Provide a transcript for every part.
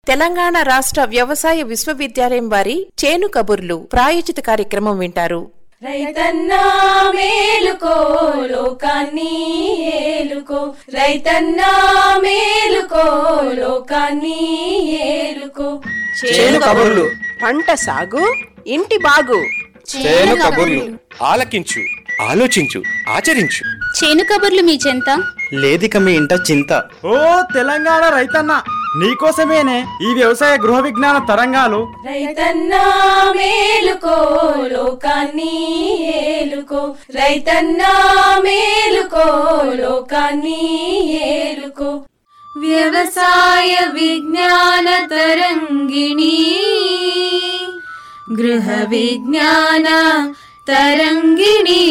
తెలంగాణ రాష్ట్ర వ్యవసాయ విశ్వవిద్యాలయం వారి చేను కబుర్లు ప్రాయోజిత కార్యక్రమం వింటారు రైతన్నా మేలుకో లోకాన్ని ఏలుకో రైతన్నా మేలుకో లోకాన్ని ఏలుకో చేను కబుర్లు పంట సాగు ఇంటి బాగు చేను కబుర్లు ఆలకించు ఆలోచించు ఆచరించు చేను కబుర్లు మీ చెంత లేదిక మీ ఇంట చింత ఓ తెలంగాణ రైతన్న నీకోసమేనే ఈ వ్యవసాయ గృహ విజ్ఞాన తరంగాలు రైతన్నా మేలుకో లోకాన్ని ఏలుకో రైతన్నా మేలుకో లోకాన్ని ఏలుకో వ్యవసాయ విజ్ఞాన తరంగిణి గృహ విజ్ఞాన తరంగిణి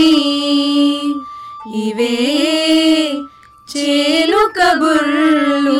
ఇవే చేలు కబుర్లు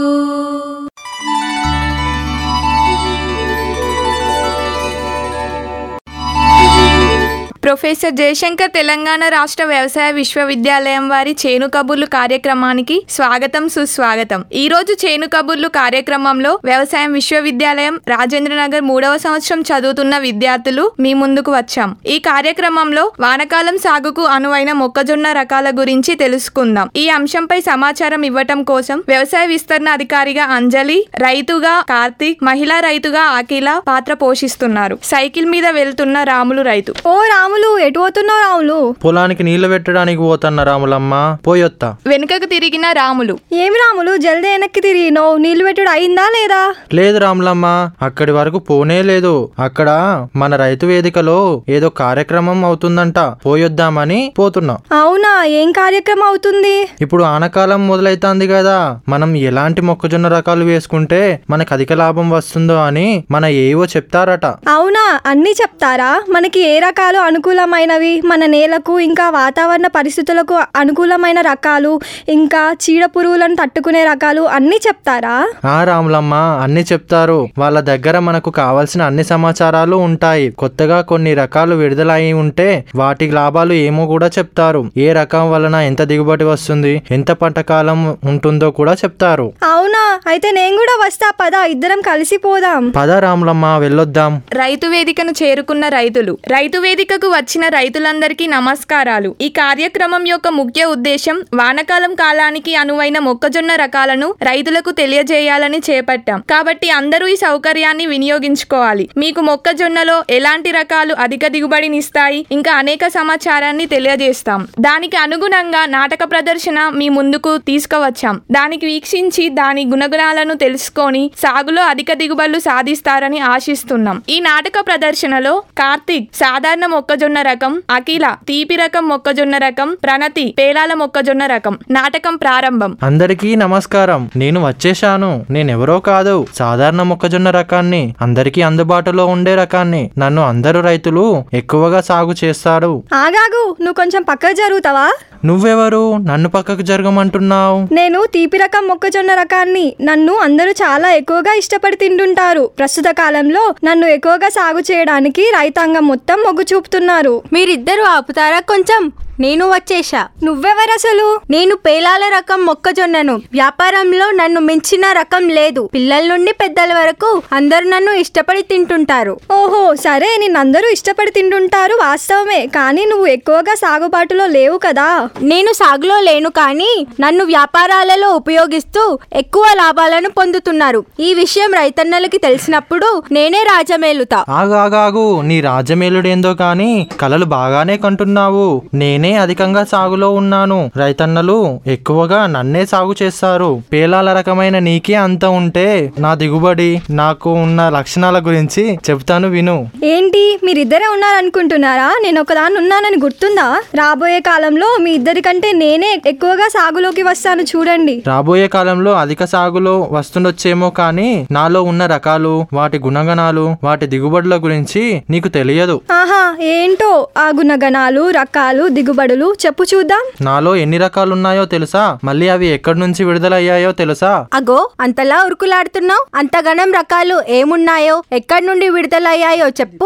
ప్రొఫెసర్ జయశంకర్ తెలంగాణ రాష్ట్ర వ్యవసాయ విశ్వవిద్యాలయం వారి చేను కబుర్లు కార్యక్రమానికి స్వాగతం సుస్వాగతం ఈ రోజు చేను కబుర్లు కార్యక్రమంలో వ్యవసాయం విశ్వవిద్యాలయం రాజేంద్రనగర్ మూడవ సంవత్సరం చదువుతున్న విద్యార్థులు మీ ముందుకు వచ్చాం ఈ కార్యక్రమంలో వానకాలం సాగుకు అనువైన మొక్కజొన్న రకాల గురించి తెలుసుకుందాం ఈ అంశంపై సమాచారం ఇవ్వటం కోసం వ్యవసాయ విస్తరణ అధికారిగా అంజలి రైతుగా కార్తీక్ మహిళా రైతుగా అఖిల పాత్ర పోషిస్తున్నారు సైకిల్ మీద వెళ్తున్న రాములు రైతు ఓ రాములు ఎటు పోతున్నావు రాములు పొలానికి నీళ్లు పెట్టడానికి పోతన్న రాములమ్మ పోయొత్తా వెనుకకు తిరిగిన రాములు ఏమి రాములు జల్దీ వెనక్కి తిరిగినావు నీళ్లు పెట్టుడు అయిందా లేదా లేదు రాములమ్మ అక్కడి వరకు పోనే లేదు అక్కడ మన రైతు వేదికలో ఏదో కార్యక్రమం అవుతుందంట పోయొద్దామని పోతున్నా అవునా ఏం కార్యక్రమం అవుతుంది ఇప్పుడు ఆనకాలం మొదలైతాంది కదా మనం ఎలాంటి మొక్కజొన్న రకాలు వేసుకుంటే మనకు అధిక లాభం వస్తుందో అని మన ఏవో చెప్తారట అవునా అన్నీ చెప్తారా మనకి ఏ రకాలు అనుకూలమైనవి మన నేలకు ఇంకా వాతావరణ పరిస్థితులకు అనుకూలమైన రకాలు ఇంకా చీడ పురుగులను తట్టుకునే రకాలు అన్నీ చెప్తారా ఆ రాములమ్మ అన్ని చెప్తారు వాళ్ళ దగ్గర మనకు కావాల్సిన అన్ని సమాచారాలు ఉంటాయి కొత్తగా కొన్ని రకాలు విడుదలై ఉంటే వాటి లాభాలు ఏమో కూడా చెప్తారు ఏ రకం వలన ఎంత దిగుబడి వస్తుంది ఎంత పంట కాలం ఉంటుందో కూడా చెప్తారు అవునా అయితే నేను కూడా వస్తా పద ఇద్దరం కలిసిపోదాం పద రాములమ్మ వెళ్ళొద్దాం రైతు వేదికను చేరుకున్న రైతులు రైతు వేదికకు వచ్చిన రైతులందరికీ నమస్కారాలు ఈ కార్యక్రమం యొక్క ముఖ్య ఉద్దేశం వానకాలం కాలానికి అనువైన మొక్కజొన్న రకాలను రైతులకు తెలియజేయాలని చేపట్టాం కాబట్టి అందరూ ఈ సౌకర్యాన్ని వినియోగించుకోవాలి మీకు మొక్కజొన్నలో ఎలాంటి రకాలు అధిక దిగుబడినిస్తాయి ఇంకా అనేక సమాచారాన్ని తెలియజేస్తాం దానికి అనుగుణంగా నాటక ప్రదర్శన మీ ముందుకు తీసుకువచ్చాం దానికి వీక్షించి దాని గుణగుణాలను తెలుసుకొని సాగులో అధిక దిగుబడులు సాధిస్తారని ఆశిస్తున్నాం ఈ నాటక ప్రదర్శనలో కార్తీక్ సాధారణ మొక్కజొన్న రకం అఖిల తీపి రకం మొక్కజొన్న రకం ప్రణతి పేలాల మొక్కజొన్న రకం నాటకం ప్రారంభం అందరికీ నమస్కారం నేను వచ్చేశాను నేనెవరో కాదు సాధారణ మొక్కజొన్న రకాన్ని అందరికీ అందుబాటులో ఉండే రకాన్ని నన్ను అందరు రైతులు ఎక్కువగా సాగు చేస్తారు ఆగాగు నువ్వు కొంచెం పక్కకు జరుగుతావా నువ్వెవరు నన్ను పక్కకు జరగమంటున్నావు నేను తీపి రకం మొక్కజొన్న రకాన్ని నన్ను అందరూ చాలా ఎక్కువగా ఇష్టపడి తింటుంటారు ప్రస్తుత కాలంలో నన్ను ఎక్కువగా సాగు చేయడానికి రైతాంగం మొత్తం మొగ్గు చూపుతున్నారు మీరిద్దరు ఆపుతారా కొంచెం నేను వచ్చేసా నువ్వెవరు అసలు నేను పేలాల రకం మొక్కజొన్నను వ్యాపారంలో నన్ను మించిన రకం లేదు పిల్లల నుండి పెద్దల వరకు అందరూ నన్ను ఇష్టపడి తింటుంటారు ఓహో సరే నిన్నందరూ ఇష్టపడి తింటుంటారు వాస్తవమే కానీ నువ్వు ఎక్కువగా సాగుబాటులో లేవు కదా నేను సాగులో లేను కానీ నన్ను వ్యాపారాలలో ఉపయోగిస్తూ ఎక్కువ లాభాలను పొందుతున్నారు ఈ విషయం రైతన్నలకి తెలిసినప్పుడు నేనే రాజమేలుతా ఆగాగాగు నీ రాజ్యమేలుడేందో కాని కలలు బాగానే కంటున్నావు నేనే అధికంగా సాగులో ఉన్నాను రైతన్నలు ఎక్కువగా నన్నే సాగు చేస్తారు పేలాల రకమైన నీకే అంత ఉంటే నా దిగుబడి నాకు ఉన్న లక్షణాల గురించి చెప్తాను విను ఏంటి మీరిద్దరే ఉన్నారనుకుంటున్నారా నేను ఒకదాన్ని ఉన్నానని గుర్తుందా రాబోయే కాలంలో మీ ఇద్దరి కంటే నేనే ఎక్కువగా సాగులోకి వస్తాను చూడండి రాబోయే కాలంలో అధిక సాగులో వస్తుండొచ్చేమో కానీ నాలో ఉన్న రకాలు వాటి గుణగణాలు వాటి దిగుబడుల గురించి నీకు తెలియదు ఆహా ఏంటో ఆ గుణగణాలు రకాలు దిగుబడులు చెప్పు చూద్దాం నాలో ఎన్ని రకాలున్నాయో తెలుసా మళ్ళీ అవి ఎక్కడి నుంచి విడుదలయ్యాయో తెలుసా అగో అంతలా ఉరుకులాడుతున్నావు అంతగనం రకాలు ఏమున్నాయో ఎక్కడి నుండి విడుదలయ్యాయో చెప్పు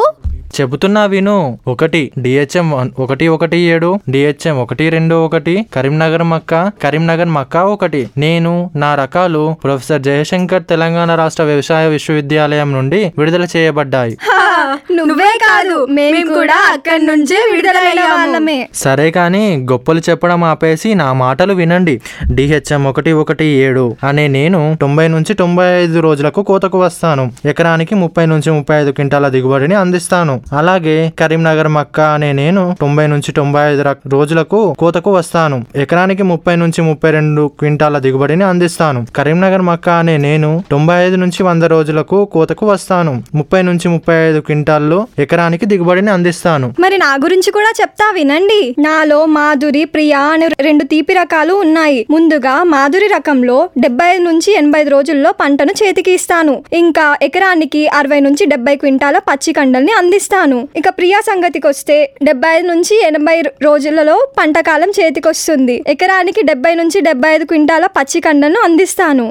చెబుతున్నా విను ఒకటి డిహెచ్ఎం ఒకటి ఒకటి ఏడు డిహెచ్ఎం ఒకటి రెండు ఒకటి కరీంనగర్ మక్క కరీంనగర్ మక్క ఒకటి నేను నా రకాలు ప్రొఫెసర్ జయశంకర్ తెలంగాణ రాష్ట్ర వ్యవసాయ విశ్వవిద్యాలయం నుండి విడుదల చేయబడ్డాయి నువ్వే కాదు మేము కూడా అక్కడి నుంచే విడుదలైన వాళ్ళమే సరే కానీ గొప్పలు చెప్పడం ఆపేసి నా మాటలు వినండి డిహెచ్ఎం ఒకటి ఒకటి ఏడు అనే నేను తొంభై నుంచి తొంభై ఐదు రోజులకు కోతకు వస్తాను ఎకరానికి ముప్పై నుంచి ముప్పై ఐదు క్వింటాల దిగుబడిని అందిస్తాను అలాగే కరీంనగర్ మక్క అనే నేను తొంభై నుంచి తొంభై ఐదు రక్- రోజులకు కోతకు వస్తాను ఎకరానికి ముప్పై నుంచి ముప్పై రెండు క్వింటాల దిగుబడిని అందిస్తాను కరీంనగర్ మక్క అనే నేను తొంభై ఐదు నుంచి వంద రోజులకు కోతకు వస్తాను ముప్పై నుంచి ముప్పై ఐదు క్వింటాల్లో ఎకరానికి దిగుబడిని అందిస్తాను మరి నా గురించి కూడా చెప్తా వినండి నాలో మాధురి ప్రియా అనే రెండు తీపి రకాలు ఉన్నాయి ముందుగా మాధురి రకంలో డెబ్బై ఐదు నుంచి ఎనభై ఐదు రోజుల్లో పంటను చేతికి ఇస్తాను ఇంకా ఎకరానికి అరవై నుంచి డెబ్బై క్వింటాల పచ్చి కండల్ని అందిస్తాను ఇక ప్రియా సంగతికి వస్తే డెబ్బై ఐదు నుంచి ఎనభై రోజులలో పంట కాలం చేతికి వస్తుంది ఎకరానికి డెబ్బై నుంచి డెబ్బై ఐదు క్వింటాల పచ్చి కండలను అందిస్తాను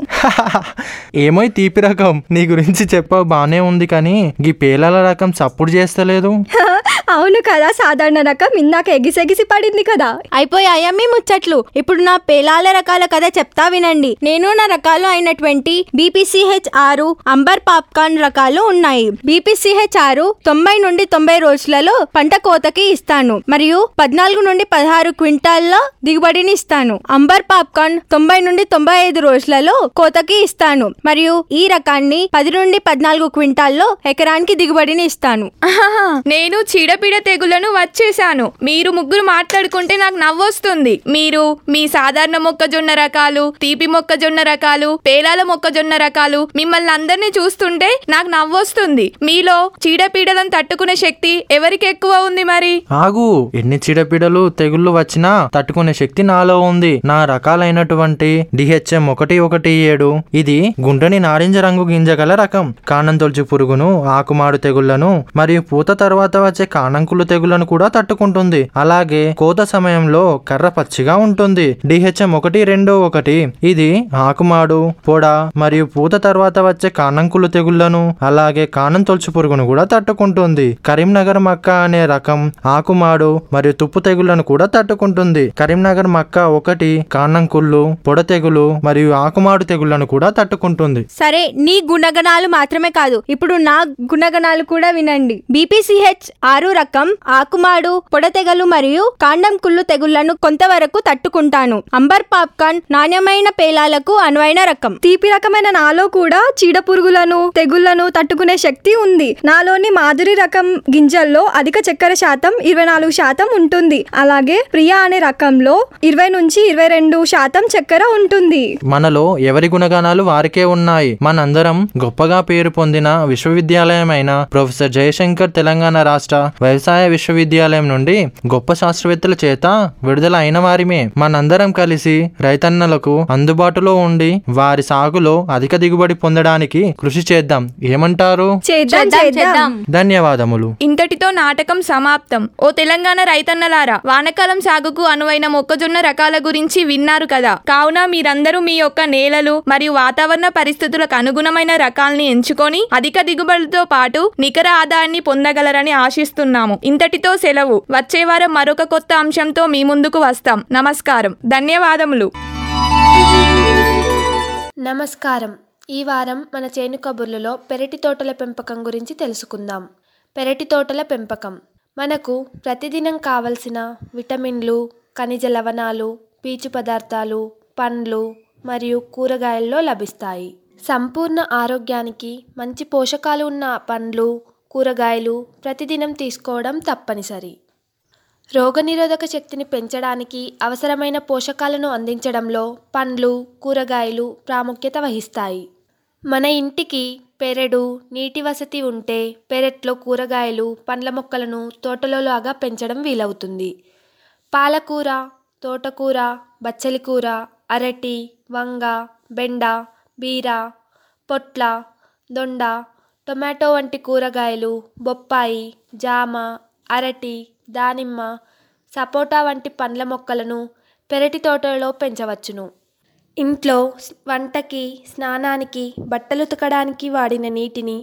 ఏమో ఈ తీపి రకం నీ గురించి చెప్పావు బానే ఉంది కానీ ఈ పేలాల రకం చప్పుడు చేస్తలేదు అవును కదా సాధారణ రకం ఇందాక ఎగిసెగిసి పడింది కదా అయిపోయాయా మీ ముచ్చట్లు ఇప్పుడు నా పేలాల రకాల కథ చెప్తా వినండి నేను నా రకాలు అయినటువంటి బీపీసీహెచ్ ఆరు అంబర్ పాప్కార్న్ రకాలు ఉన్నాయి బీపీసీహెచ్ ఆరు తొంభై నుండి తొంభై రోజులలో పంట కోతకి ఇస్తాను మరియు పద్నాలుగు నుండి పదహారు క్వింటాల్ల దిగుబడిని ఇస్తాను అంబర్ పాప్కార్న్ తొంభై నుండి తొంభై ఐదు రోజులలో కోతకి ఇస్తాను మరియు ఈ రకాన్ని పది నుండి పద్నాలుగు క్వింటాల్లో ఎకరానికి దిగుబడిని ఇస్తాను ఆహాహా, నేను చీడపీడ తెగులను వచ్చేసాను మీరు ముగ్గురు మాట్లాడుకుంటే నాకు నవ్వొస్తుంది మీరు మీ సాధారణ మొక్కజొన్న రకాలు తీపి మొక్కజొన్న రకాలు పేలాల మొక్కజొన్న రకాలు మిమ్మల్ని అందరినీ చూస్తుంటే నాకు నవ్వొస్తుంది మీలో చీడపీడలను తట్టుకునే శక్తి ఎవరికి ఎక్కువ ఉంది మరి ఆగు ఎన్ని చీడపీడలు తెగుళ్ళు వచ్చినా తట్టుకునే శక్తి నాలో ఉంది నా రకాలైనటువంటి డిహెచ్ఎం ఒకటి ఒకటి ఏడు ఇది గుండ్రని నారింజ రంగు గింజ గల రకం కాండం తొలచు పురుగును ఆకుమాడు తెగుళ్లను మరియు పూత తర్వాత వచ్చే కాణంకులు తెగుళ్లను కూడా తట్టుకుంటుంది అలాగే కోత సమయంలో కర్ర పచ్చిగా ఉంటుంది డిహెచ్ఎం ఒకటి రెండు ఒకటి ఇది ఆకుమాడు పొడ మరియు పూత తర్వాత వచ్చే కాణంకులు తెగుళ్లను అలాగే కాణం తొలచు పురుగును కూడా తట్టుకుంటుంది కరీంనగర్ మక్క అనే రకం ఆకుమాడు మరియు తుప్పు తెగుళ్లను కూడా తట్టుకుంటుంది కరీంనగర్ మక్క ఒకటి కాణంకుళ్ళు పొడ తెగులు మరియు ఆకుమాడు తెగుళ్లను కూడా తట్టుకుంటుంది సరే నీ గుణగణాలు మాత్రమే కాదు ఇప్పుడు నా గుణగణాలు కూడా వినండి బీపీసీహెచ్ ఆరు రకం ఆకుమాడు పొడతెగలు మరియు కాండం కుళ్ళు తెగుళ్లను కొంతవరకు తట్టుకుంటాను అంబర్ పాప్కార్న్ నాణ్యమైన పేలాలకు అనువైన రకం తీపి రకమైన నాలో కూడా చీడ పురుగులను తెగుళ్లను తట్టుకునే శక్తి ఉంది నాలోని మాధురి రకం గింజల్లో అధిక చక్కెర శాతం ఇరవై నాలుగు శాతం ఉంటుంది అలాగే ప్రియా అనే రకంలో ఇరవై నుంచి ఇరవై రెండు శాతం చక్కెర ఉంటుంది మనలో ఎవరి గుణగణాలు వారికే ఉన్నాయి మనందరం గొప్పగా పేరు పొందిన విశ్వవిద్యాలయమైన ప్రొఫెసర్ జయశంకర్ తెలంగాణ రాష్ట్ర వ్యవసాయ విశ్వవిద్యాలయం నుండి గొప్ప శాస్త్రవేత్తల చేత విడుదల అయిన వారిమే మనందరం కలిసి రైతన్నలకు అందుబాటులో ఉండి వారి సాగులో అధిక దిగుబడి పొందడానికి కృషి చేద్దాం ఏమంటారు చేద్దాం చేద్దాం ధన్యవాదములు ఇంతటితో నాటకం సమాప్తం ఓ తెలంగాణ రైతన్నలారా వానకాలం సాగుకు అనువైన మొక్కజొన్న రకాల గురించి విన్నారు కదా కావున మీరందరూ మీ యొక్క నేలలు మరియు వాతావరణ పరిస్థితులకు అనుగుణమైన రకాల్ని ఎంచుకొని అధిక దిగుబడితో పాటు నికర ఆదాయాన్ని పొందగలరని ఆశిస్తున్నాము ఇంతటితో సెలవు వచ్చే వారం మరొక కొత్త అంశంతో మీ ముందుకు వస్తాం నమస్కారం ధన్యవాదములు నమస్కారం ఈ వారం మన చేను కబుర్లలో పెరటి తోటల పెంపకం గురించి తెలుసుకుందాం పెరటి తోటల పెంపకం మనకు ప్రతిదినం కావలసిన విటమిన్లు ఖనిజ లవణాలు పీచు పదార్థాలు పండ్లు మరియు కూరగాయల్లో లభిస్తాయి సంపూర్ణ ఆరోగ్యానికి మంచి పోషకాలు ఉన్న పండ్లు కూరగాయలు ప్రతిదినం తీసుకోవడం తప్పనిసరి రోగనిరోధక శక్తిని పెంచడానికి అవసరమైన పోషకాలను అందించడంలో పండ్లు కూరగాయలు ప్రాముఖ్యత వహిస్తాయి మన ఇంటికి పెరడు నీటి వసతి ఉంటే పెరట్లో కూరగాయలు పండ్ల మొక్కలను తోటలో లాగా పెంచడం వీలవుతుంది పాలకూర తోటకూర బచ్చలి కూర అరటి వంగ బెండ బీర పొట్ల దొండ టొమాటో వంటి కూరగాయలు బొప్పాయి జామ అరటి దానిమ్మ సపోటా వంటి పండ్ల మొక్కలను పెరటి తోటలో పెంచవచ్చును ఇంట్లో స్- వంటకి స్నానానికి బట్టలు ఉతకడానికి వాడిన నీటిని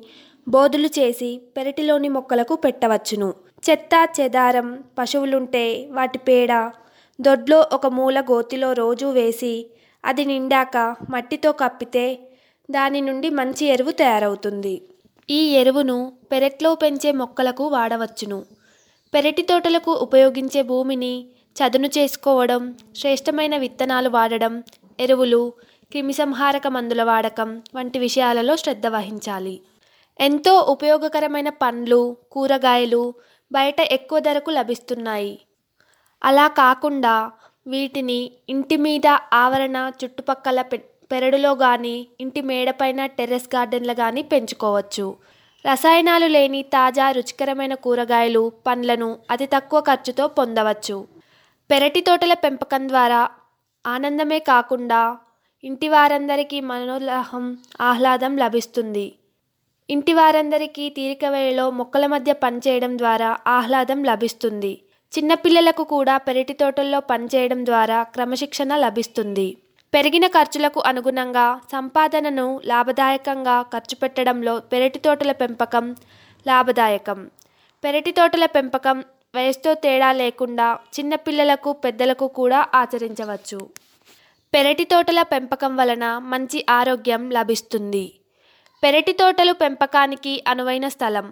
బోదులు చేసి పెరటిలోని మొక్కలకు పెట్టవచ్చును చెత్త చెదారం పశువులుంటే వాటి పేడ దొడ్లో ఒక మూల గోతిలో రోజు వేసి అది నిండాక మట్టితో కప్పితే దాని నుండి మంచి ఎరువు తయారవుతుంది ఈ ఎరువును పెరట్లో పెంచే మొక్కలకు వాడవచ్చును పెరటి తోటలకు ఉపయోగించే భూమిని చదును చేసుకోవడం శ్రేష్టమైన విత్తనాలు వాడడం ఎరువులు క్రిమిసంహారక మందుల వాడకం వంటి విషయాలలో శ్రద్ధ వహించాలి ఎంతో ఉపయోగకరమైన పండ్లు కూరగాయలు బయట ఎక్కువ ధరకు లభిస్తున్నాయి అలా కాకుండా వీటిని ఇంటి మీద ఆవరణ చుట్టుపక్కల పె పెరడులో కానీ ఇంటి మేడపైన టెర్రస్ గార్డెన్లు కానీ పెంచుకోవచ్చు రసాయనాలు లేని తాజా రుచికరమైన కూరగాయలు పండ్లను అతి తక్కువ ఖర్చుతో పొందవచ్చు పెరటి తోటల పెంపకం ద్వారా ఆనందమే కాకుండా ఇంటి వారందరికీ మనోల్లాహం ఆహ్లాదం లభిస్తుంది ఇంటి వారందరికీ తీరిక వేళలో మొక్కల మధ్య పనిచేయడం ద్వారా ఆహ్లాదం లభిస్తుంది చిన్నపిల్లలకు కూడా పెరటి తోటల్లో పనిచేయడం ద్వారా క్రమశిక్షణ లభిస్తుంది పెరిగిన ఖర్చులకు అనుగుణంగా సంపాదనను లాభదాయకంగా ఖర్చు పెట్టడంలో పెరటి తోటల పెంపకం లాభదాయకం పెరటి తోటల పెంపకం వయసుతో తేడా లేకుండా చిన్నపిల్లలకు పెద్దలకు కూడా ఆచరించవచ్చు పెరటి తోటల పెంపకం వలన మంచి ఆరోగ్యం లభిస్తుంది పెరటి తోటలు పెంపకానికి అనువైన స్థలం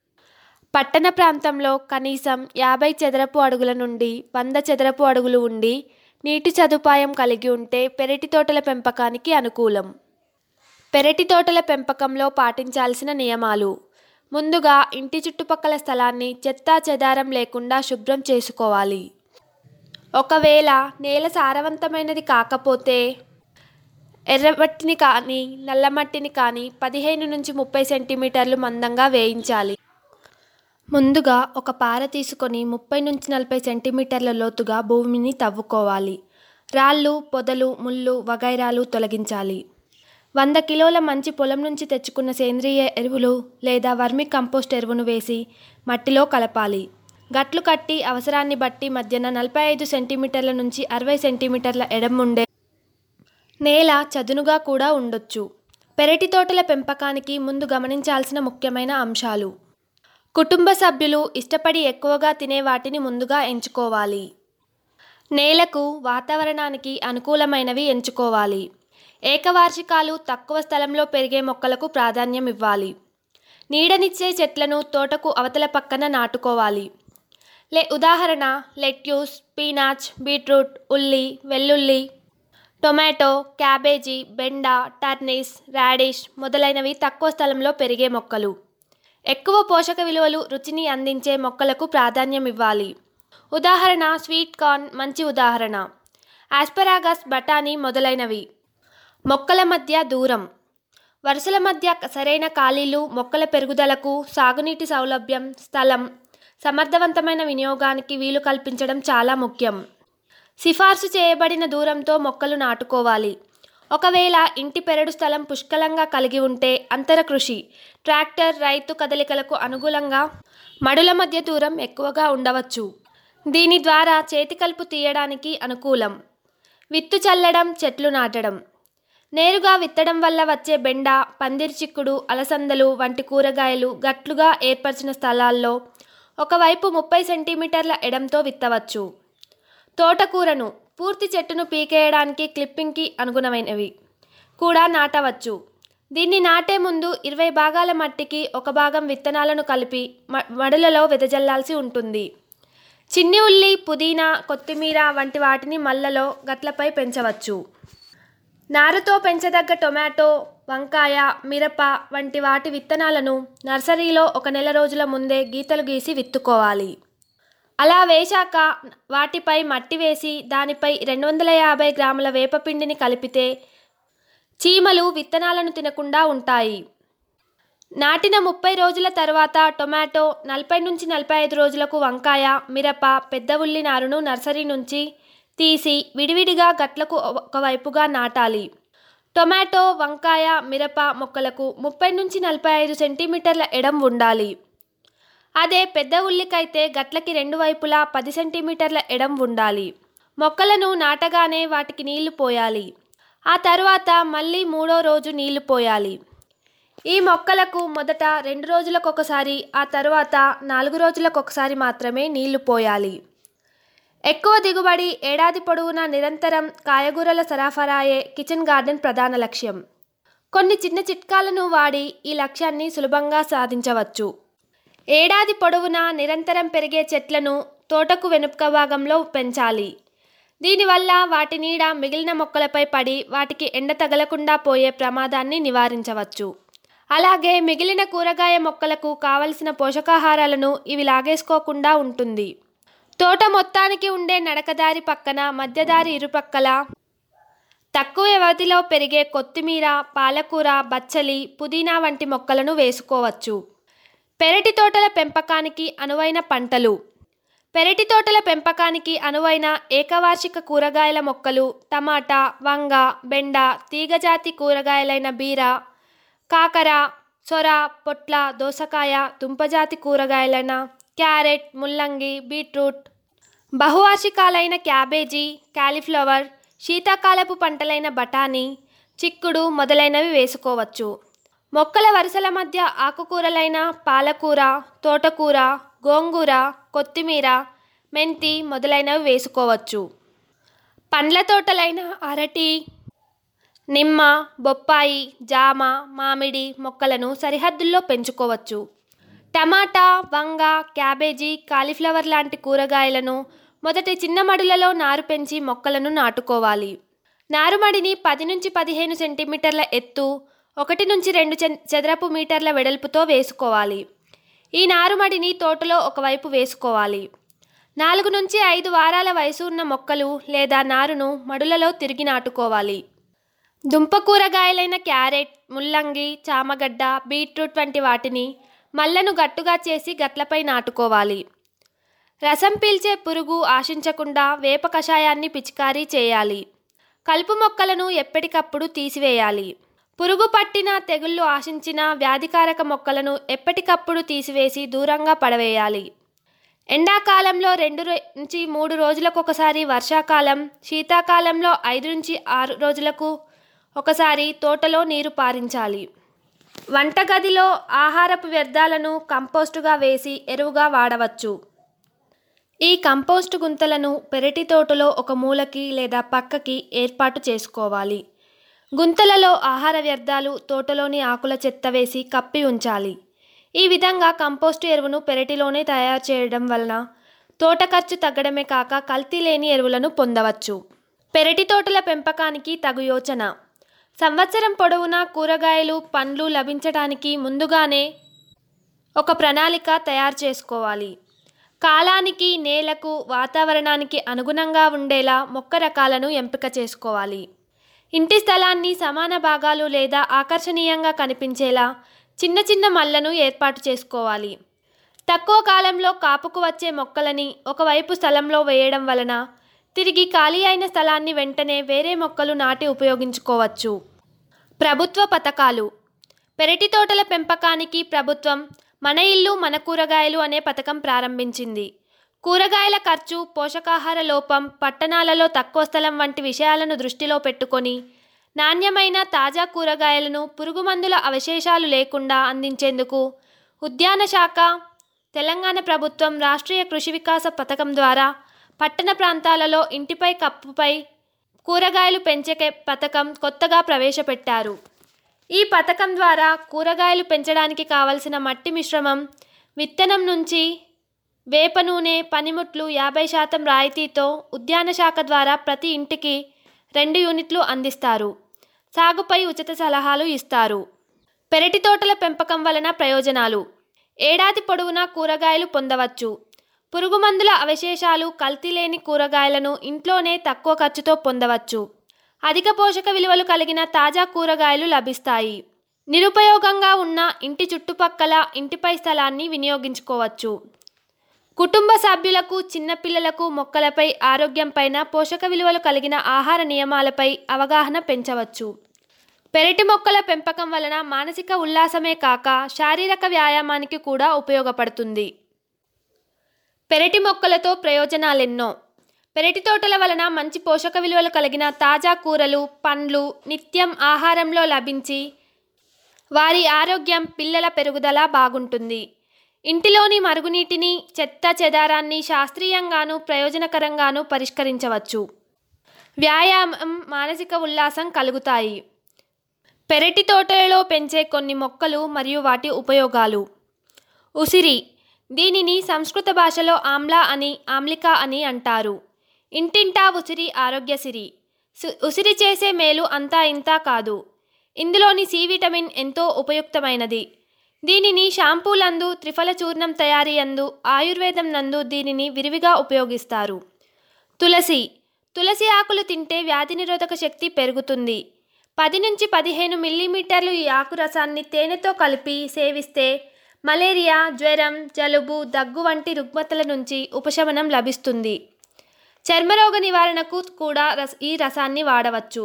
పట్టణ ప్రాంతంలో కనీసం యాభై చదరపు అడుగుల నుండి వంద చదరపు అడుగులు ఉండి నీటి సదుపాయం కలిగి ఉంటే పెరటి తోటల పెంపకానికి అనుకూలం పెరటి తోటల పెంపకంలో పాటించాల్సిన నియమాలు ముందుగా ఇంటి చుట్టుపక్కల స్థలాన్ని చెత్తా చెదారం లేకుండా శుభ్రం చేసుకోవాలి ఒకవేళ నేల సారవంతమైనది కాకపోతే ఎర్రమట్టిని కానీ నల్లమట్టిని కానీ పదిహేను నుంచి ముప్పై సెంటీమీటర్లు మందంగా వేయించాలి ముందుగా ఒక పార తీసుకొని ముప్పై నుంచి నలభై సెంటీమీటర్ల లోతుగా భూమిని తవ్వుకోవాలి రాళ్ళు పొదలు ముళ్ళు వగైరాలు తొలగించాలి వంద కిలోల మంచి పొలం నుంచి తెచ్చుకున్న సేంద్రియ ఎరువులు లేదా వర్మి కంపోస్ట్ ఎరువును వేసి మట్టిలో కలపాలి గట్లు కట్టి అవసరాన్ని బట్టి మధ్యన నలభై ఐదు సెంటీమీటర్ల నుంచి అరవై సెంటీమీటర్ల ఎడం ఉండే నేల చదునుగా కూడా ఉండొచ్చు పెరటి తోటల పెంపకానికి ముందు గమనించాల్సిన ముఖ్యమైన అంశాలు కుటుంబ సభ్యులు ఇష్టపడి ఎక్కువగా తినే వాటిని ముందుగా ఎంచుకోవాలి నేలకు వాతావరణానికి అనుకూలమైనవి ఎంచుకోవాలి ఏకవార్షికాలు తక్కువ స్థలంలో పెరిగే మొక్కలకు ప్రాధాన్యం ఇవ్వాలి నీడనిచ్చే చెట్లను తోటకు అవతల పక్కన నాటుకోవాలి లే ఉదాహరణ లెట్యూస్ పీనాచ్ బీట్రూట్ ఉల్లి వెల్లుల్లి టొమాటో క్యాబేజీ బెండ టర్నిస్ రాడిష్ మొదలైనవి తక్కువ స్థలంలో పెరిగే మొక్కలు ఎక్కువ పోషక విలువలు రుచిని అందించే మొక్కలకు ప్రాధాన్యం ఇవ్వాలి ఉదాహరణ స్వీట్ కార్న్ మంచి ఉదాహరణ ఆస్పరాగస్ బఠానీ మొదలైనవి మొక్కల మధ్య దూరం వరుసల మధ్య సరైన ఖాళీలు మొక్కల పెరుగుదలకు సాగునీటి సౌలభ్యం స్థలం సమర్థవంతమైన వినియోగానికి వీలు కల్పించడం చాలా ముఖ్యం సిఫార్సు చేయబడిన దూరంతో మొక్కలు నాటుకోవాలి ఒకవేళ ఇంటి పెరడు స్థలం పుష్కలంగా కలిగి ఉంటే అంతర కృషి ట్రాక్టర్ రైతు కదలికలకు అనుకూలంగా మడుల మధ్య దూరం ఎక్కువగా ఉండవచ్చు దీని ద్వారా చేతి కలుపు తీయడానికి అనుకూలం విత్తు చల్లడం చెట్లు నాటడం నేరుగా విత్తడం వల్ల వచ్చే బెండ పందిరి చిక్కుడు అలసందలు వంటి కూరగాయలు గట్లుగా ఏర్పరిచిన స్థలాల్లో ఒకవైపు ముప్పై సెంటీమీటర్ల ఎడంతో విత్తవచ్చు తోటకూరను పూర్తి చెట్టును పీకేయడానికి క్లిప్పింగ్కి అనుగుణమైనవి కూడా నాటవచ్చు దీన్ని నాటే ముందు ఇరవై భాగాల మట్టికి ఒక భాగం విత్తనాలను కలిపి మ- మడులలో వెదజల్లాల్సి ఉంటుంది చిన్ని ఉల్లి పుదీనా కొత్తిమీర వంటి వాటిని మల్లలో గట్లపై పెంచవచ్చు నారుతో పెంచదగ్గ టొమాటో వంకాయ మిరప వంటి వాటి విత్తనాలను నర్సరీలో ఒక నెల రోజుల ముందే గీతలు గీసి విత్తుకోవాలి అలా వేశాక వాటిపై మట్టి వేసి దానిపై రెండు వందల యాభై గ్రాముల వేపపిండిని కలిపితే చీమలు విత్తనాలను తినకుండా ఉంటాయి నాటిన ముప్పై రోజుల తర్వాత టొమాటో నలభై నుంచి నలభై ఐదు రోజులకు వంకాయ మిరప పెద్ద ఉల్లి నారును నర్సరీ నుంచి తీసి విడివిడిగా గట్లకు ఒకవైపుగా నాటాలి టొమాటో వంకాయ మిరప మొక్కలకు ముప్పై నుంచి నలభై ఐదు సెంటీమీటర్ల ఎడం ఉండాలి అదే పెద్ద ఉల్లికైతే గట్లకి రెండు వైపులా పది సెంటీమీటర్ల ఎడం ఉండాలి మొక్కలను నాటగానే వాటికి నీళ్లు పోయాలి ఆ తర్వాత మళ్ళీ మూడో రోజు నీళ్లు పోయాలి ఈ మొక్కలకు మొదట రెండు రోజులకు ఒకసారి ఆ తరువాత నాలుగు రోజులకు ఒకసారి మాత్రమే నీళ్లు పోయాలి ఎక్కువ దిగుబడి ఏడాది పొడవునా నిరంతరం కాయగూరల సరఫరాయే కిచెన్ గార్డెన్ ప్రధాన లక్ష్యం కొన్ని చిన్న చిట్కాలను వాడి ఈ లక్ష్యాన్ని సులభంగా సాధించవచ్చు ఏడాది పొడవునా నిరంతరం పెరిగే చెట్లను తోటకు వెనుక భాగంలో పెంచాలి దీనివల్ల వాటి నీడ మిగిలిన మొక్కలపై పడి వాటికి ఎండ తగలకుండా పోయే ప్రమాదాన్ని నివారించవచ్చు అలాగే మిగిలిన కూరగాయ మొక్కలకు కావలసిన పోషకాహారాలను ఇవి లాగేసుకోకుండా ఉంటుంది తోట మొత్తానికి ఉండే నడకదారి పక్కన మధ్యదారి ఇరుపక్కల తక్కువ వ్యవధిలో పెరిగే కొత్తిమీర పాలకూర బచ్చలి పుదీనా వంటి మొక్కలను వేసుకోవచ్చు పెరటి తోటల పెంపకానికి అనువైన పంటలు పెరటి తోటల పెంపకానికి అనువైన ఏకవార్షిక కూరగాయల మొక్కలు టమాటా వంగ బెండ తీగజాతి కూరగాయలైన బీర కాకర సొర పొట్ల దోసకాయ దుంపజాతి కూరగాయలైన క్యారెట్ ముల్లంగి బీట్రూట్ బహువార్షికాలైన క్యాబేజీ కాలీఫ్లవర్ శీతాకాలపు పంటలైన బఠానీ చిక్కుడు మొదలైనవి వేసుకోవచ్చు మొక్కల వరుసల మధ్య ఆకుకూరలైన పాలకూర తోటకూర గోంగూర కొత్తిమీర మెంతి మొదలైనవి వేసుకోవచ్చు పండ్ల తోటలైన అరటి నిమ్మ బొప్పాయి జామ మామిడి మొక్కలను సరిహద్దుల్లో పెంచుకోవచ్చు టమాటా వంగ క్యాబేజీ కాలీఫ్లవర్ లాంటి కూరగాయలను మొదటి చిన్న మడులలో నారు పెంచి మొక్కలను నాటుకోవాలి నారుమడిని పది నుంచి పదిహేను సెంటీమీటర్ల ఎత్తు ఒకటి నుంచి రెండు చె- చదరపు మీటర్ల వెడల్పుతో వేసుకోవాలి ఈ నారుమడిని తోటలో ఒకవైపు వేసుకోవాలి నాలుగు నుంచి ఐదు వారాల వయసు ఉన్న మొక్కలు లేదా నారును మడులలో తిరిగి నాటుకోవాలి దుంప కూరగాయలైన క్యారెట్ ముల్లంగి చామగడ్డ బీట్రూట్ వంటి వాటిని మల్లను గట్టుగా చేసి గట్లపై నాటుకోవాలి రసం పీల్చే పురుగు ఆశించకుండా వేప కషాయాన్ని పిచికారీ చేయాలి కలుపు మొక్కలను ఎప్పటికప్పుడు తీసివేయాలి పురుగు పట్టిన తెగుళ్ళు ఆశించిన వ్యాధికారక మొక్కలను ఎప్పటికప్పుడు తీసివేసి దూరంగా పడవేయాలి ఎండాకాలంలో రెండు రో- నుంచి మూడు రోజులకు ఒకసారి వర్షాకాలం శీతాకాలంలో ఐదు నుంచి ఆరు రోజులకు ఒకసారి తోటలో నీరు పారించాలి వంటగదిలో ఆహారపు వ్యర్థాలను కంపోస్టుగా వేసి ఎరువుగా వాడవచ్చు ఈ కంపోస్టు గుంతలను పెరటి తోటలో ఒక మూలకి లేదా పక్కకి ఏర్పాటు చేసుకోవాలి గుంతలలో ఆహార వ్యర్థాలు తోటలోని ఆకుల చెత్త వేసి కప్పి ఉంచాలి ఈ విధంగా కంపోస్టు ఎరువును పెరటిలోనే తయారు చేయడం వలన తోట ఖర్చు తగ్గడమే కాక కల్తీ లేని ఎరువులను పొందవచ్చు పెరటి తోటల పెంపకానికి తగు యోచన సంవత్సరం పొడవునా కూరగాయలు పండ్లు లభించడానికి ముందుగానే ఒక ప్రణాళిక తయారు చేసుకోవాలి కాలానికి నేలకు వాతావరణానికి అనుగుణంగా ఉండేలా మొక్క రకాలను ఎంపిక చేసుకోవాలి ఇంటి స్థలాన్ని సమాన భాగాలు లేదా ఆకర్షణీయంగా కనిపించేలా చిన్న చిన్న మల్లను ఏర్పాటు చేసుకోవాలి తక్కువ కాలంలో కాపుకు వచ్చే మొక్కలని ఒకవైపు స్థలంలో వేయడం వలన తిరిగి ఖాళీ అయిన స్థలాన్ని వెంటనే వేరే మొక్కలు నాటి ఉపయోగించుకోవచ్చు ప్రభుత్వ పథకాలు పెరటి తోటల పెంపకానికి ప్రభుత్వం మన ఇల్లు మన కూరగాయలు అనే పథకం ప్రారంభించింది కూరగాయల ఖర్చు పోషకాహార లోపం పట్టణాలలో తక్కువ స్థలం వంటి విషయాలను దృష్టిలో పెట్టుకొని నాణ్యమైన తాజా కూరగాయలను పురుగుమందుల అవశేషాలు లేకుండా అందించేందుకు ఉద్యాన శాఖ తెలంగాణ ప్రభుత్వం రాష్ట్రీయ కృషి వికాస పథకం ద్వారా పట్టణ ప్రాంతాలలో ఇంటిపై కప్పుపై కూరగాయలు పెంచే కే- పథకం కొత్తగా ప్రవేశపెట్టారు ఈ పథకం ద్వారా కూరగాయలు పెంచడానికి కావలసిన మట్టి మిశ్రమం విత్తనం నుంచి వేప నూనె పనిముట్లు యాభై శాతం రాయితీతో ఉద్యాన శాఖ ద్వారా ప్రతి ఇంటికి రెండు యూనిట్లు అందిస్తారు సాగుపై ఉచిత సలహాలు ఇస్తారు పెరటి తోటల పెంపకం వలన ప్రయోజనాలు ఏడాది పొడవునా కూరగాయలు పొందవచ్చు పురుగుమందుల అవశేషాలు కల్తీ లేని కూరగాయలను ఇంట్లోనే తక్కువ ఖర్చుతో పొందవచ్చు అధిక పోషక విలువలు కలిగిన తాజా కూరగాయలు లభిస్తాయి నిరుపయోగంగా ఉన్న ఇంటి చుట్టుపక్కల ఇంటిపై స్థలాన్ని వినియోగించుకోవచ్చు కుటుంబ సభ్యులకు చిన్నపిల్లలకు మొక్కలపై ఆరోగ్యంపైన పోషక విలువలు కలిగిన ఆహార నియమాలపై అవగాహన పెంచవచ్చు పెరటి మొక్కల పెంపకం వలన మానసిక ఉల్లాసమే కాక శారీరక వ్యాయామానికి కూడా ఉపయోగపడుతుంది పెరటి మొక్కలతో ప్రయోజనాలెన్నో పెరటి తోటల వలన మంచి పోషక విలువలు కలిగిన తాజా కూరలు పండ్లు నిత్యం ఆహారంలో లభించి వారి ఆరోగ్యం పిల్లల పెరుగుదల బాగుంటుంది ఇంటిలోని మరుగునీటిని చెత్త చెదారాన్ని శాస్త్రీయంగాను ప్రయోజనకరంగాను పరిష్కరించవచ్చు వ్యాయామం మానసిక ఉల్లాసం కలుగుతాయి పెరటి తోటలలో పెంచే కొన్ని మొక్కలు మరియు వాటి ఉపయోగాలు ఉసిరి దీనిని సంస్కృత భాషలో ఆమ్లా అని ఆమ్లిక అని అంటారు ఇంటింటా ఉసిరి ఆరోగ్యసిరి సు- ఉసిరి చేసే మేలు అంతా ఇంతా కాదు ఇందులోని సి విటమిన్ ఎంతో ఉపయుక్తమైనది దీనిని షాంపూలందు త్రిఫల చూర్ణం తయారీ యందు ఆయుర్వేదం నందు దీనిని విరివిగా ఉపయోగిస్తారు తులసి తులసి ఆకులు తింటే వ్యాధి నిరోధక శక్తి పెరుగుతుంది పది నుంచి పదిహేను మిల్లీమీటర్లు ఈ ఆకు రసాన్ని తేనెతో కలిపి సేవిస్తే మలేరియా జ్వరం జలుబు దగ్గు వంటి రుగ్మతల నుంచి ఉపశమనం లభిస్తుంది చర్మరోగ నివారణకు కూడా రస ఈ రసాన్ని వాడవచ్చు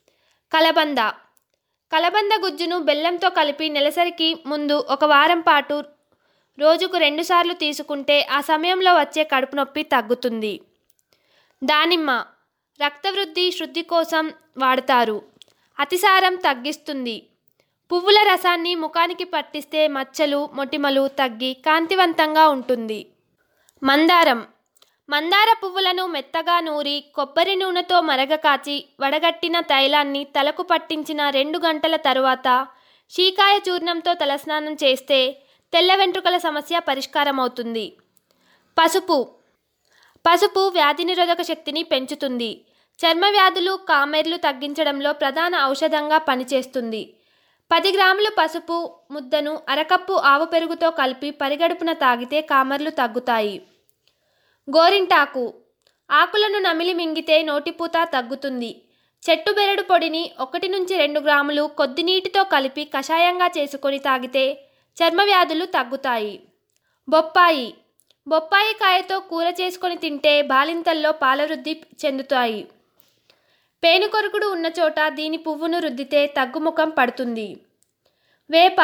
కలబంద కలబంద గుజ్జును బెల్లంతో కలిపి నెలసరికి ముందు ఒక వారం పాటు రోజుకు రెండుసార్లు తీసుకుంటే ఆ సమయంలో వచ్చే కడుపు నొప్పి తగ్గుతుంది దానిమ్మ రక్తవృద్ధి శుద్ధి కోసం వాడతారు అతిసారం తగ్గిస్తుంది పువ్వుల రసాన్ని ముఖానికి పట్టిస్తే మచ్చలు మొటిమలు తగ్గి కాంతివంతంగా ఉంటుంది మందారం మందార పువ్వులను మెత్తగా నూరి కొబ్బరి నూనెతో మరగ కాచి వడగట్టిన తైలాన్ని తలకు పట్టించిన రెండు గంటల తరువాత షీకాయ చూర్ణంతో తలస్నానం చేస్తే తెల్ల వెంట్రుకల సమస్య పరిష్కారమవుతుంది పసుపు పసుపు వ్యాధి నిరోధక శక్తిని పెంచుతుంది చర్మ వ్యాధులు కామెర్లు తగ్గించడంలో ప్రధాన ఔషధంగా పనిచేస్తుంది పది గ్రాములు పసుపు ముద్దను అరకప్పు ఆవు పెరుగుతో కలిపి పరిగడుపున తాగితే కామర్లు తగ్గుతాయి గోరింటాకు ఆకులను నమిలి మింగితే నోటిపూత తగ్గుతుంది చెట్టు బెరడు పొడిని ఒకటి నుంచి రెండు గ్రాములు కొద్ది నీటితో కలిపి కషాయంగా చేసుకొని తాగితే చర్మ వ్యాధులు తగ్గుతాయి బొప్పాయి బొప్పాయి కాయతో కూర చేసుకొని తింటే బాలింతల్లో పాలవృద్ధి చెందుతాయి పేనుకొరుకుడు ఉన్న చోట దీని పువ్వును రుద్దితే తగ్గుముఖం పడుతుంది వేప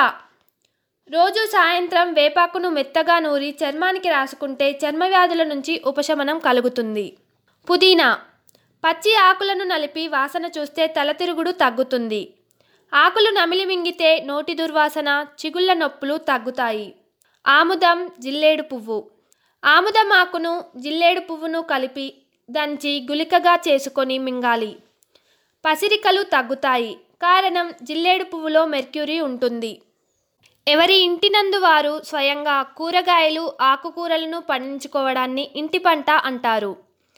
రోజు సాయంత్రం వేపాకును మెత్తగా నూరి చర్మానికి రాసుకుంటే చర్మ వ్యాధుల నుంచి ఉపశమనం కలుగుతుంది పుదీనా పచ్చి ఆకులను నలిపి వాసన చూస్తే తలతిరుగుడు తగ్గుతుంది ఆకులు నమిలి మింగితే నోటి దుర్వాసన చిగుళ్ళ నొప్పులు తగ్గుతాయి ఆముదం జిల్లేడు పువ్వు ఆముదం ఆకును జిల్లేడు పువ్వును కలిపి దంచి గులికగా చేసుకొని మింగాలి పసిరికలు తగ్గుతాయి కారణం జిల్లేడు పువ్వులో మెర్క్యూరీ ఉంటుంది ఎవరి ఇంటినందు వారు స్వయంగా కూరగాయలు ఆకుకూరలను పండించుకోవడాన్ని ఇంటి పంట అంటారు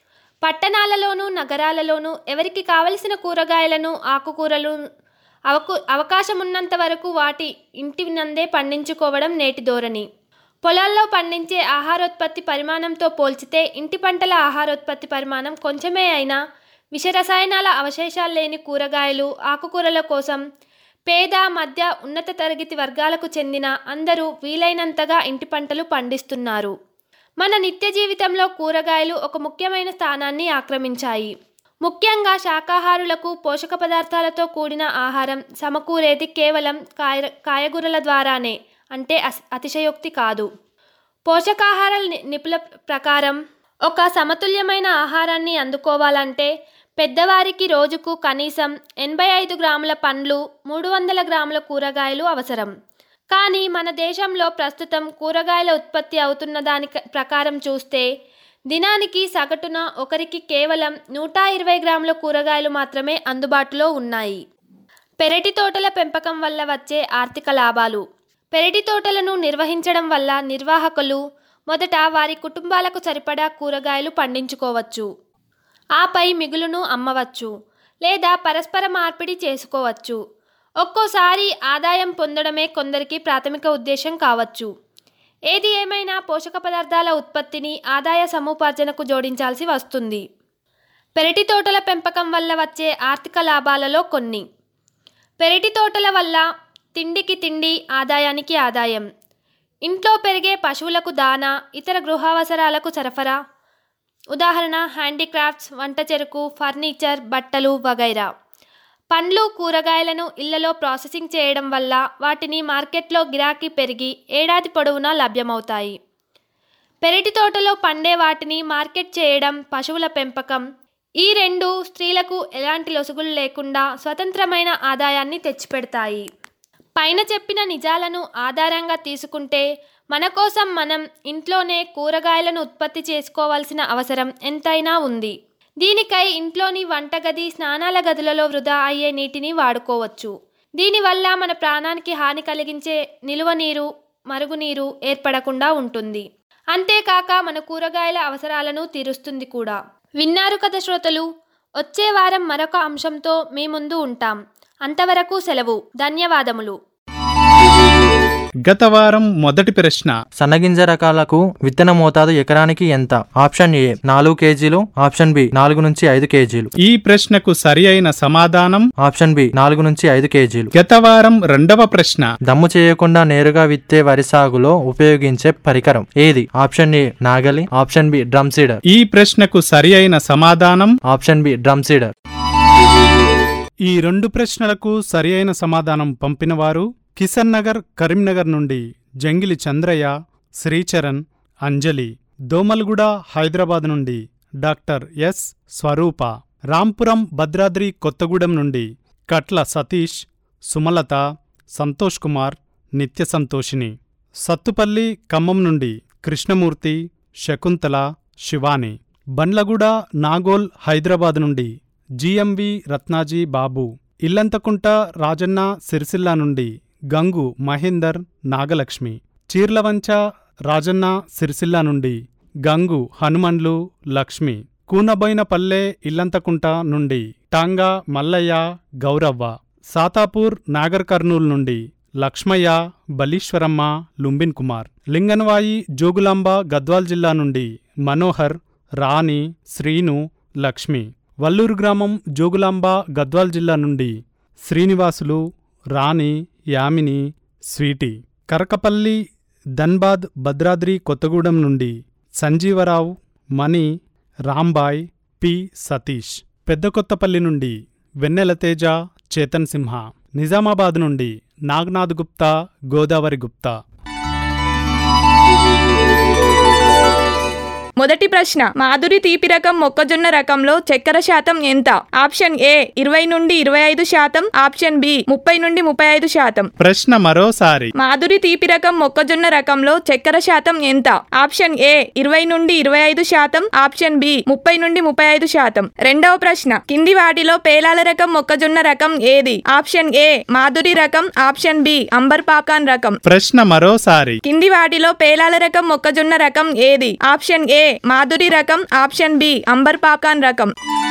పట్టణాలలోనూ నగరాలలోనూ ఎవరికి కావలసిన కూరగాయలను ఆకుకూరలు అవకు అవకాశం ఉన్నంత వరకు వాటి ఇంటి నందే పండించుకోవడం నేటి ధోరణి పొలాల్లో పండించే ఆహారోత్పత్తి పరిమాణంతో పోల్చితే ఇంటి పంటల ఆహారోత్పత్తి పరిమాణం కొంచెమే అయినా విషరసాయనాల అవశేషాలు లేని కూరగాయలు ఆకుకూరల కోసం పేద మధ్య ఉన్నత తరగతి వర్గాలకు చెందిన అందరూ వీలైనంతగా ఇంటి పంటలు పండిస్తున్నారు మన నిత్య జీవితంలో కూరగాయలు ఒక ముఖ్యమైన స్థానాన్ని ఆక్రమించాయి ముఖ్యంగా శాకాహారులకు పోషక పదార్థాలతో కూడిన ఆహారం సమకూరేది కేవలం కాయ కాయగూరల ద్వారానే అంటే అస్- అతిశయోక్తి కాదు పోషకాహారాల ని- నిపుల ప్రకారం ఒక సమతుల్యమైన ఆహారాన్ని అందుకోవాలంటే పెద్దవారికి రోజుకు కనీసం ఎనభై ఐదు గ్రాముల పండ్లు మూడు వందల గ్రాముల కూరగాయలు అవసరం కానీ మన దేశంలో ప్రస్తుతం కూరగాయల ఉత్పత్తి అవుతున్న దాని క- ప్రకారం చూస్తే దినానికి సగటున ఒకరికి కేవలం నూట ఇరవై గ్రాముల కూరగాయలు మాత్రమే అందుబాటులో ఉన్నాయి పెరటి తోటల పెంపకం వల్ల వచ్చే ఆర్థిక లాభాలు పెరటి తోటలను నిర్వహించడం వల్ల నిర్వాహకులు మొదట వారి కుటుంబాలకు సరిపడా కూరగాయలు పండించుకోవచ్చు ఆపై మిగులును అమ్మవచ్చు లేదా పరస్పర మార్పిడి చేసుకోవచ్చు ఒక్కోసారి ఆదాయం పొందడమే కొందరికి ప్రాథమిక ఉద్దేశం కావచ్చు ఏది ఏమైనా పోషక పదార్థాల ఉత్పత్తిని ఆదాయ సముపార్జనకు జోడించాల్సి వస్తుంది పెరటి తోటల పెంపకం వల్ల వచ్చే ఆర్థిక లాభాలలో కొన్ని పెరటి తోటల వల్ల తిండికి తిండి ఆదాయానికి ఆదాయం ఇంట్లో పెరిగే పశువులకు దానా ఇతర గృహావసరాలకు సరఫరా ఉదాహరణ హ్యాండీక్రాఫ్ట్స్ వంట చెరుకు ఫర్నిచర్ బట్టలు వగైరా పండ్లు కూరగాయలను ఇళ్లలో ప్రాసెసింగ్ చేయడం వల్ల వాటిని మార్కెట్లో గిరాకీ పెరిగి ఏడాది పొడవునా లభ్యమవుతాయి పెరటి తోటలో పండే వాటిని మార్కెట్ చేయడం పశువుల పెంపకం ఈ రెండు స్త్రీలకు ఎలాంటి లొసుగులు లేకుండా స్వతంత్రమైన ఆదాయాన్ని తెచ్చిపెడతాయి పైన చెప్పిన నిజాలను ఆధారంగా తీసుకుంటే మన కోసం మనం ఇంట్లోనే కూరగాయలను ఉత్పత్తి చేసుకోవాల్సిన అవసరం ఎంతైనా ఉంది దీనికై ఇంట్లోని వంటగది స్నానాల గదులలో వృధా అయ్యే నీటిని వాడుకోవచ్చు దీనివల్ల మన ప్రాణానికి హాని కలిగించే నిలువ నీరు మరుగునీరు ఏర్పడకుండా ఉంటుంది అంతేకాక మన కూరగాయల అవసరాలను తీరుస్తుంది కూడా విన్నారు కదా శ్రోతలు వచ్చే వారం మరొక అంశంతో మీ ముందు ఉంటాం అంతవరకు సెలవు ధన్యవాదములు గత వారం మొదటి ప్రశ్న సన్నగింజ రకాలకు విత్తన మోతాదు ఎకరానికి ఎంత ఆప్షన్ ఏ నాలుగు కేజీలు ఆప్షన్ బి నాలుగు నుంచి ఐదు కేజీలు ఈ ప్రశ్నకు సరి అయిన సమాధానం ఆప్షన్ బి నాలుగు నుంచి ఐదు కేజీలు గత వారం రెండవ ప్రశ్న దమ్ము చేయకుండా నేరుగా విత్తే వరి సాగులో ఉపయోగించే పరికరం ఏది ఆప్షన్ ఏ నాగలి ఆప్షన్ బి డ్రమ్ సీడర్ ఈ ప్రశ్నకు సరి అయిన సమాధానం ఆప్షన్ బి డ్రమ్ సీడర్ ఈ రెండు ప్రశ్నలకు సరి అయిన సమాధానం పంపినవారు కిషన్ నగర్ కరీంనగర్ నుండి జంగిలి చంద్రయ్య శ్రీచరణ్ అంజలి దోమల్గూడ హైదరాబాద్ నుండి డాక్టర్ ఎస్ స్వరూప రాంపురం భద్రాద్రి కొత్తగూడెం నుండి కట్ల సతీష్ సుమలత సంతోష్ కుమార్ నిత్య సంతోషిని సత్తుపల్లి ఖమ్మం నుండి కృష్ణమూర్తి శకుంతల శివాని బండ్లగూడ నాగోల్ హైదరాబాద్ నుండి జిఎంవి రత్నాజీ బాబు ఇల్లంతకుంట రాజన్న సిరిసిల్ల నుండి గంగు మహేందర్ నాగలక్ష్మి చీర్లవంచ రాజన్న సిరిసిల్ల నుండి గంగు హనుమండ్లు లక్ష్మి కూనబోయినపల్లె ఇల్లంతకుంట నుండి టాంగా మల్లయ్య గౌరవ్వ సాతాపూర్ నాగర్ కర్నూల్ నుండి లక్ష్మయ్య బలీశ్వరమ్మ లుంబిన్ కుమార్ లింగన్వాయి జోగులాంబ గద్వాల్ జిల్లా నుండి మనోహర్ రాణి శ్రీను లక్ష్మి వల్లూరు గ్రామం జోగులాంబ గద్వాల్ జిల్లా నుండి శ్రీనివాసులు రాణి యామిని స్వీటి కరకపల్లి ధన్బాద్ భద్రాద్రి కొత్తగూడెం నుండి సంజీవరావు మణి రాంబాయ్ పి సతీష్ పెద్దకొత్తపల్లి నుండి వెన్నెల తేజ చేతన్ సింహ నిజామాబాద్ నుండి నాగ్నాథ్ గుప్తా గోదావరి గుప్తా మొదటి ప్రశ్న మాధురి తీపి రకం మొక్కజొన్న రకంలో చక్కెర శాతం ఎంత ఆప్షన్ ఏ ఇరవై నుండి ఇరవై ఐదు శాతం ఆప్షన్ బి ముప్పై నుండి ముప్పై ఐదు శాతం ప్రశ్న మరోసారి మాధురి తీపి రకం మొక్కజొన్న రకంలో చక్కెర శాతం ఎంత ఆప్షన్ ఏ ఇరవై నుండి ఇరవై ఐదు శాతం ఆప్షన్ బి ముప్పై నుండి ముప్పై ఐదు శాతం రెండవ ప్రశ్న కింది వాటిలో పేలాల రకం మొక్కజొన్న రకం ఏది ఆప్షన్ ఏ మాధురి రకం ఆప్షన్ బి అంబర్ పాకాన్ రకం ప్రశ్న మరోసారి కింది వాటిలో పేలాల రకం మొక్కజొన్న రకం ఏది ఆప్షన్ ఏ మాధురి రకం ఆప్షన్ బి అంబర్ పాకాన్ రకం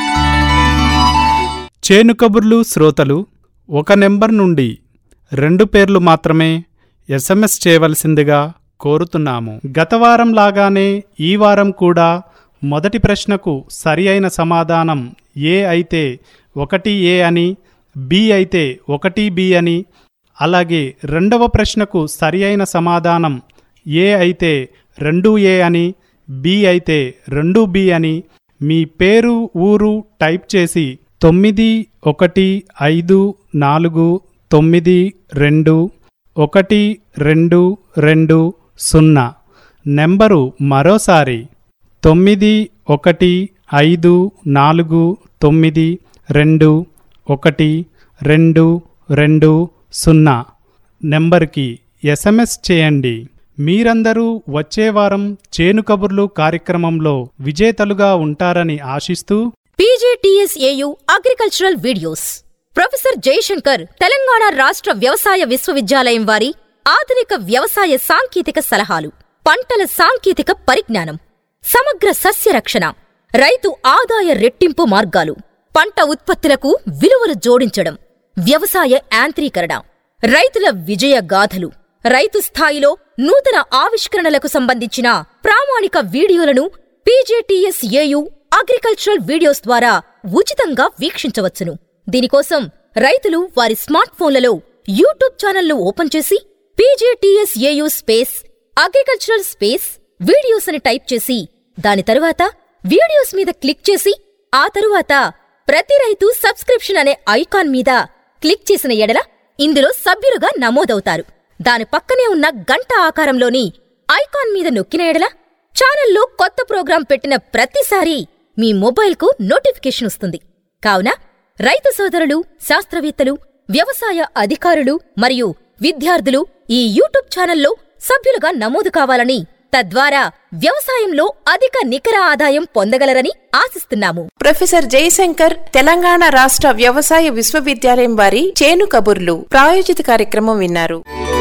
చేను కబుర్లు శ్రోతలు ఒక నెంబర్ నుండి రెండు పేర్లు మాత్రమే ఎస్ఎంఎస్ చేయవలసిందిగా కోరుతున్నాము గత వారం లాగానే ఈ వారం కూడా మొదటి ప్రశ్నకు సరి అయిన సమాధానం ఏ అయితే ఒకటి ఏ అని బి అయితే ఒకటి బి అని అలాగే రెండవ ప్రశ్నకు సరి అయిన సమాధానం ఏ అయితే రెండు ఏ అని బి అయితే రెండు బి అని మీ పేరు ఊరు టైప్ చేసి తొమ్మిది ఒకటి ఐదు నాలుగు తొమ్మిది రెండు ఒకటి రెండు రెండు సున్నా నెంబరు మరోసారి తొమ్మిది ఒకటి ఐదు నాలుగు తొమ్మిది రెండు ఒకటి రెండు రెండు సున్నా నెంబర్కి ఎస్ఎంఎస్ చేయండి మీరందరూ వచ్చే వారం చేను కబుర్లు కార్యక్రమంలో విజేతలుగా ఉంటారని ఆశిస్తూ P G T S A U agricultural videos professor Jayashankar Telangana రాష్ట్ర వ్యవసాయ విశ్వవిద్యాలయం వారి ఆధునిక వ్యవసాయ సాంకేతిక సలహాలు పంటల సాంకేతిక పరిజ్ఞానం సమగ్ర సస్య రక్షణ రైతు ఆదాయ రెట్టింపు మార్గాలు పంట ఉత్పత్తులకు విలువలు జోడించడం వ్యవసాయ యాంత్రీకరణ రైతుల విజయ గాథలు రైతు స్థాయిలో నూతన ఆవిష్కరణలకు సంబంధించిన ప్రామాణిక వీడియోలను పీజేటీఎస్ఏయు అగ్రికల్చరల్ వీడియోస్ ద్వారా ఉచితంగా వీక్షించవచ్చును దీనికోసం రైతులు వారి స్మార్ట్ ఫోన్లలో యూట్యూబ్ ఛానల్ను ఓపెన్ చేసి P J T S A U space agricultural space videos అని టైప్ చేసి దాని తరువాత వీడియోస్ మీద క్లిక్ చేసి ఆ తరువాత ప్రతి రైతు సబ్స్క్రిప్షన్ అనే ఐకాన్ మీద క్లిక్ చేసిన ఎడల ఇందులో సభ్యులుగా నమోదవుతారు దాని పక్కనే ఉన్న గంట ఆకారంలోని ఐకాన్ మీద నొక్కిన ఎడల ఛానల్లో కొత్త ప్రోగ్రాం పెట్టిన ప్రతిసారీ మీ మొబైల్కు నోటిఫికేషన్ వస్తుంది కావున రైతు సోదరులు శాస్త్రవేత్తలు వ్యవసాయ అధికారులు మరియు విద్యార్థులు ఈ యూట్యూబ్ ఛానల్లో సభ్యులుగా నమోదు కావాలని తద్వారా వ్యవసాయంలో అధిక నికర ఆదాయం పొందగలరని ఆశిస్తున్నాము ప్రొఫెసర్ జయశంకర్ తెలంగాణ రాష్ట్ర వ్యవసాయ విశ్వవిద్యాలయం వారి చేను కబుర్లు ప్రాయోజిత కార్యక్రమం విన్నారు